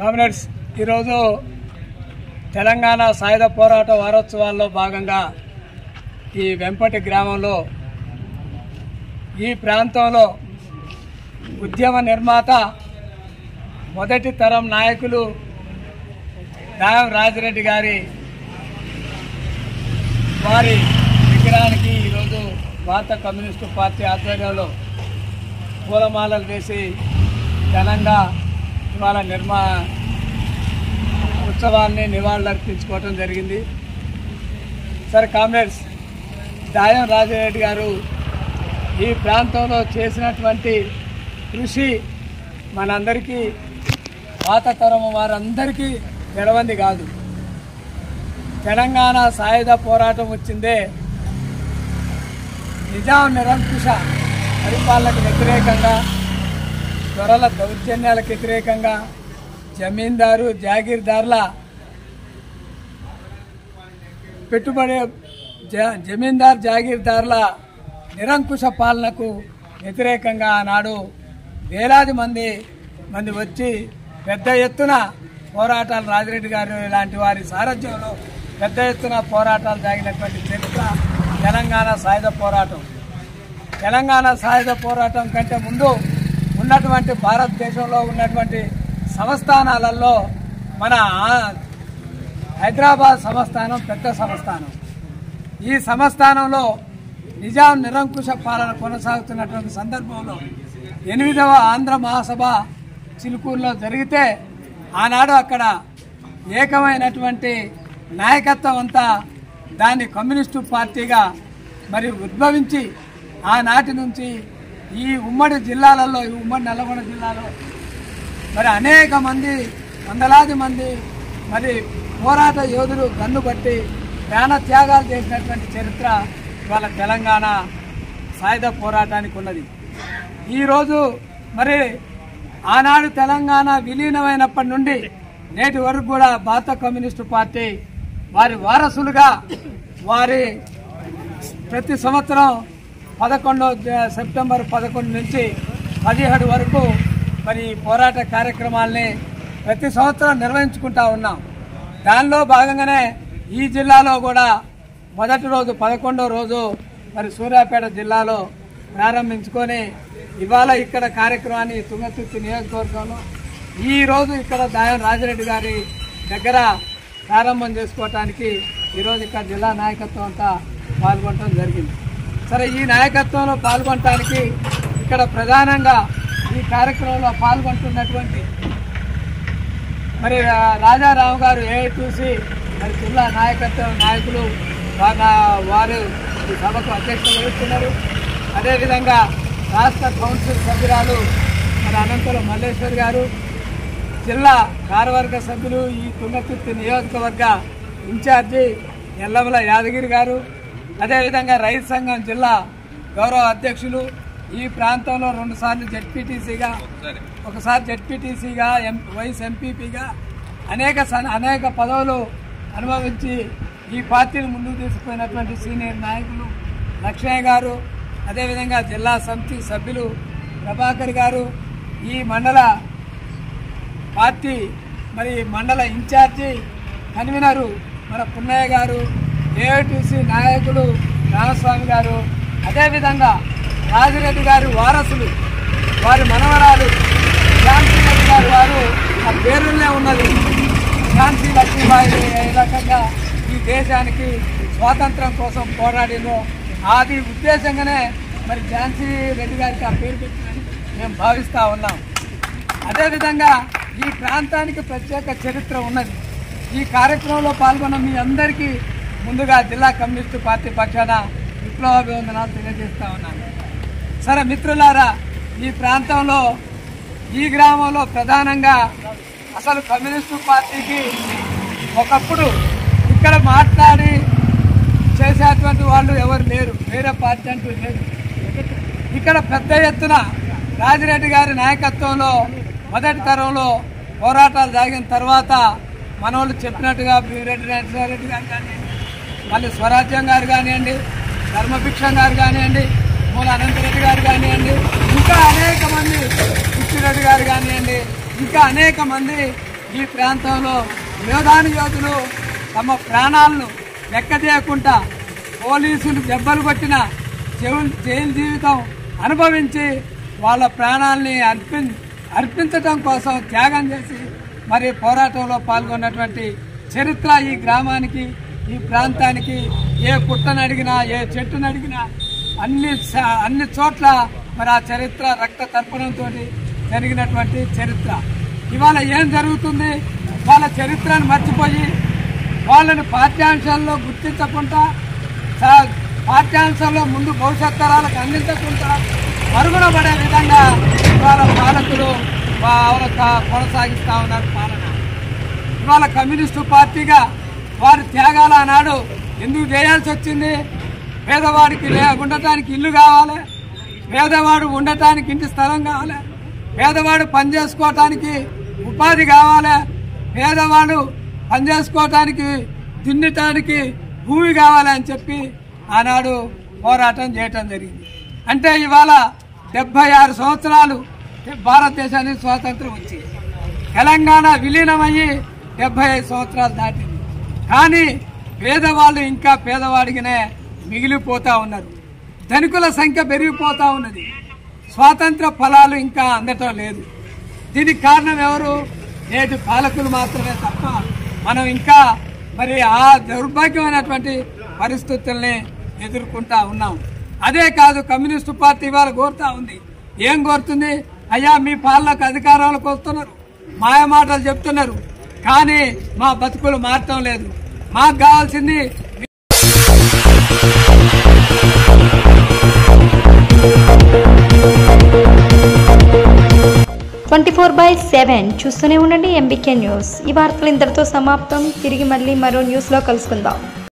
comrades ఈరోజు తెలంగాణ సాయుధ పోరాట వారోత్సవాల్లో భాగంగా ఈ వెంపటి గ్రామంలో ఈ ప్రాంతంలో ఉద్యమ నిర్మాత మొదటి తరం నాయకులు దాయం రాజిరెడ్డి గారి వారి విగ్రహానికి ఈరోజు భారత కమ్యూనిస్టు పార్టీ ఆధ్వర్యంలో పూలమాలలు వేసి ఘనంగా ఇవాళ నిర్మా ఉత్సవాన్ని నివాళులర్పించుకోవటం జరిగింది సరే కామ్రేడ్స్ దాయం రాజరెడ్డి గారు ఈ ప్రాంతంలో చేసినటువంటి కృషి మనందరికీ పాత తరం వారందరికీ తెలవంది కాదు తెలంగాణ సాయుధ పోరాటం వచ్చిందే నిజాం నిరంకుశ పరిపాలనకు వ్యతిరేకంగా దొరల దౌర్జన్యాలకు వ్యతిరేకంగా జమీందారు జాగీర్దార్ల పెట్టుబడి జ- జమీందార్ జాగీర్దార్ల నిరంకుశ పాలనకు వ్యతిరేకంగా ఆనాడు వేలాది మంది మంది వచ్చి పెద్ద ఎత్తున పోరాటాలు రాజిరెడ్డి గారు ఇలాంటి వారి సారథ్యంలో పెద్ద ఎత్తున పోరాటాలు సాగినటువంటి చరిత్ర తెలంగాణ సాయుధ పోరాటం తెలంగాణ సాయుధ పోరాటం కంటే ముందు ఉన్నటువంటి భారతదేశంలో ఉన్నటువంటి సంస్థానాలలో మన ఆ- హైదరాబాద్ సంస్థానం పెద్ద సంస్థానం ఈ సంస్థానంలో నిజాం నిరంకుశ పాలన కొనసాగుతున్నటువంటి సందర్భంలో ఎనిమిదవ ఆంధ్ర మహాసభ చిలుకూరులో జరిగితే ఆనాడు అక్కడ ఏకమైనటువంటి నాయకత్వం అంతా దాన్ని కమ్యూనిస్టు పార్టీగా మరి ఉద్భవించి ఆనాటి నుంచి ఈ ఉమ్మడి జిల్లాలలో ఈ ఉమ్మడి నల్లగొండ జిల్లాలో మరి అనేక మంది వందలాది మంది మరి పోరాట యోధులు గన్ను బట్టి ప్రాణ త్యాగాలు చేసినటువంటి చరిత్ర ఇవాళ తెలంగాణ సాయుధ పోరాటానికి ఉన్నది ఈరోజు మరి ఆనాడు తెలంగాణ విలీనమైనప్పటి నుండి నేటి వరకు కూడా భారత కమ్యూనిస్టు పార్టీ వారి వారసులుగా వారి ప్రతి సంవత్సరం పదకొండో జ- సెప్టెంబర్ పదకొండు నుంచి పదిహేడు వరకు మరి ఈ పోరాట కార్యక్రమాల్ని ప్రతి సంవత్సరం నిర్వహించుకుంటా ఉన్నాం దానిలో భాగంగానే ఈ జిల్లాలో కూడా మొదటి రోజు పదకొండో రోజు మరి సూర్యాపేట జిల్లాలో ప్రారంభించుకొని ఇవాళ ఇక్కడ కార్యక్రమాన్ని తుంగతుర్తి నియోజకవర్గంలో ఈ రోజు ఇక్కడ దాయం రాజిరెడ్డి గారి దగ్గర ప్రారంభం చేసుకోవటానికి ఈరోజు ఇక్కడ జిల్లా నాయకత్వం అంతా పాల్గొనడం జరిగింది సరే ఈ నాయకత్వంలో పాల్గొనటానికి ఇక్కడ ప్రధానంగా ఈ కార్యక్రమంలో పాల్గొంటున్నటువంటి మరి ఆ, రాజారావు గారు ఏఐటీసీ మరి జిల్లా నాయకత్వ నాయకులు బాగా వారు ఈ సభకు అధ్యక్షత వహిస్తున్నారు అదేవిధంగా రాష్ట్ర కౌన్సిల్ సభ్యురాలు మరి అనంతరం మల్లేశ్వర్ గారు జిల్లా కార్యవర్గ సభ్యులు ఈ తుంగతుర్తి నియోజకవర్గ ఇన్ఛార్జి ఎల్లమల యాదగిరి గారు అదేవిధంగా రైతు సంఘం జిల్లా గౌరవ అధ్యక్షులు ఈ ప్రాంతంలో రెండుసార్లు జెడ్పీటీసీగా ఒకసారి జెడ్పీటీసీగా ఎం వైస్ ఎంపీపీగా అనేక సన్- అనేక పదవులు అనుభవించి ఈ పార్టీని ముందుకు తీసుకుపోయినటువంటి సీనియర్ నాయకులు లక్ష్మయ్య గారు అదేవిధంగా జిల్లా సమితి సభ్యులు ప్రభాకర్ గారు ఈ మండల పార్టీ మరి మండల ఇన్ఛార్జి కన్వీనరు మన పున్నయ్య గారు ఏఐటీసీ నాయకులు రామస్వామి గారు అదేవిధంగా రాజిరెడ్డి గారి వారసులు వారి మనవరాలు ఝాన్సీ రెడ్డి గారు వారు ఆ పేరులోనే ఉన్నది ఝాన్సీ లక్ష్మీబాయి ఏ రకంగా ఈ దేశానికి స్వాతంత్రం కోసం పోరాడినో అది ఉద్దేశంగానే మరి ఝాన్సీ రెడ్డి గారికి ఆ పేరు పెట్టినని మేము భావిస్తూ ఉన్నాం అదేవిధంగా ఈ ప్రాంతానికి ప్రత్యేక చరిత్ర ఉన్నది ఈ కార్యక్రమంలో పాల్గొన్న మీ అందరికీ ముందుగా జిల్లా కమ్యూనిస్టు పార్టీ పక్షాన విప్లవాభివందనాలు తెలియజేస్తా ఉన్నాను సరే మిత్రులారా ఈ ప్రాంతంలో ఈ గ్రామంలో ప్రధానంగా అసలు కమ్యూనిస్టు పార్టీకి ఒకప్పుడు ఇక్కడ మాట్లాడి చేసేటువంటి వాళ్ళు ఎవరు లేరు వేరే పార్టీ అంటూ లేదు ఇక్కడ పెద్ద ఎత్తున రాజిరెడ్డి గారి నాయకత్వంలో మొదటి తరంలో పోరాటాలు సాగిన తర్వాత మనోళ్ళు చెప్పినట్టుగా బీరెడ్డి నరసింహారెడ్డి గారు కానివ్వండి మళ్ళీ స్వరాజ్యం గారు కానివ్వండి ధర్మభిక్షం గారు కానివ్వండి మూల అనంతరెడ్డి గారు కానివ్వండి ఇంకా అనేక మంది కృష్ణరెడ్డి గారు కానివ్వండి ఇంకా అనేక మంది ఈ ప్రాంతంలో యోధాను యోధులు తమ ప్రాణాలను లెక్క చేయకుండా పోలీసులు దెబ్బలు కొట్టిన జైలు జైలు జీవితం అనుభవించి వాళ్ళ ప్రాణాలని అర్పి అర్పించటం కోసం త్యాగం చేసి మరి పోరాటంలో పాల్గొన్నటువంటి చరిత్ర ఈ గ్రామానికి ఈ ప్రాంతానికి ఏ పుట్టను అడిగినా ఏ చెట్టును అడిగినా అన్ని స- అన్ని చోట్ల మరి ఆ చరిత్ర రక్త తర్పణంతో జరిగినటువంటి చరిత్ర ఇవాళ ఏం జరుగుతుంది వాళ్ళ చరిత్రను మర్చిపోయి వాళ్ళని పాఠ్యాంశాల్లో గుర్తించకుండా స- పాఠ్యాంశాల్లో ముందు భవిష్యత్ తరాలకు అందించకుండా మరుగున పడే విధంగా ఇవాళ పాలకులు వాళ్ళ కొనసాగిస్తా ఉన్నారు పాలన ఇవాళ కమ్యూనిస్టు పార్టీగా వారి త్యాగాలు ఆనాడు ఎందుకు చేయాల్సి వచ్చింది పేదవాడికి లే ఉండటానికి ఇల్లు కావాలి పేదవాడు ఉండటానికి ఇంటి స్థలం కావాలి పేదవాడు పని చేసుకోవటానికి ఉపాధి కావాలి పేదవాడు పని చేసుకోవటానికి దున్నటానికి భూమి కావాలి అని చెప్పి ఆనాడు పోరాటం చేయటం జరిగింది అంటే ఇవాళ డెబ్బై ఆరు సంవత్సరాలు భారతదేశానికి స్వాతంత్రం వచ్చింది తెలంగాణ విలీనమయ్యి డెబ్బై ఐదు సంవత్సరాలు దాటింది కానీ పేదవాళ్ళు ఇంకా పేదవాడిగానే మిగిలిపోతా ఉన్నారు ధనికుల సంఖ్య పెరిగిపోతా ఉన్నది స్వాతంత్ర ఫలాలు ఇంకా అందటం లేదు దీనికి కారణం ఎవరు నేటి పాలకులు మాత్రమే తప్ప మనం ఇంకా మరి ఆ దౌర్భాగ్యమైనటువంటి పరిస్థితుల్ని ఎదుర్కొంటా ఉన్నాం అదే కాదు కమ్యూనిస్టు పార్టీ ఇవాళ కోరుతా ఉంది ఏం కోరుతుంది అయ్యా మీ పాలనకు అధికారంలోకి వస్తున్నారు మాయ మాటలు చెప్తున్నారు కానీ మా బతుకులు మారటం లేదు మాకు కావాల్సింది ట్వంటీ ఫోర్ బై సెవెన్ చూస్తూనే ఉండండి ఎంబీకే న్యూస్ ఈ వార్తలు ఇంతటితో సమాప్తం తిరిగి మళ్ళీ మరో న్యూస్లో కలుసుకుందాం